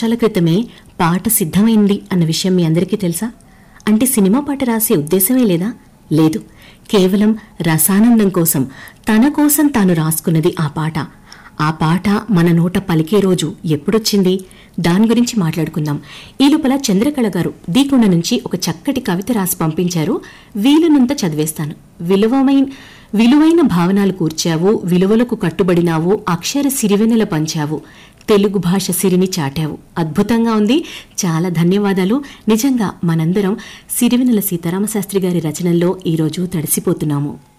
సంవత్సరాల క్రితమే పాట సిద్ధమైంది అన్న విషయం మీ అందరికీ తెలుసా అంటే సినిమా పాట రాసే ఉద్దేశమే లేదా లేదు కేవలం రసానందం కోసం తన కోసం తాను రాసుకున్నది ఆ పాట ఆ పాట మన నోట పలికే రోజు ఎప్పుడొచ్చింది దాని గురించి మాట్లాడుకుందాం ఈ లోపల చంద్రకళ గారు దీకొండ నుంచి ఒక చక్కటి కవిత రాసి పంపించారు వీలునంత చదివేస్తాను విలువమైన విలువైన భావనలు కూర్చావు విలువలకు కట్టుబడినావు అక్షర సిరివెనెల పంచావు తెలుగు భాష సిరిని చాటావు అద్భుతంగా ఉంది చాలా ధన్యవాదాలు నిజంగా మనందరం సిరివెనెల సీతారామశాస్త్రి గారి రచనల్లో ఈరోజు తడిసిపోతున్నాము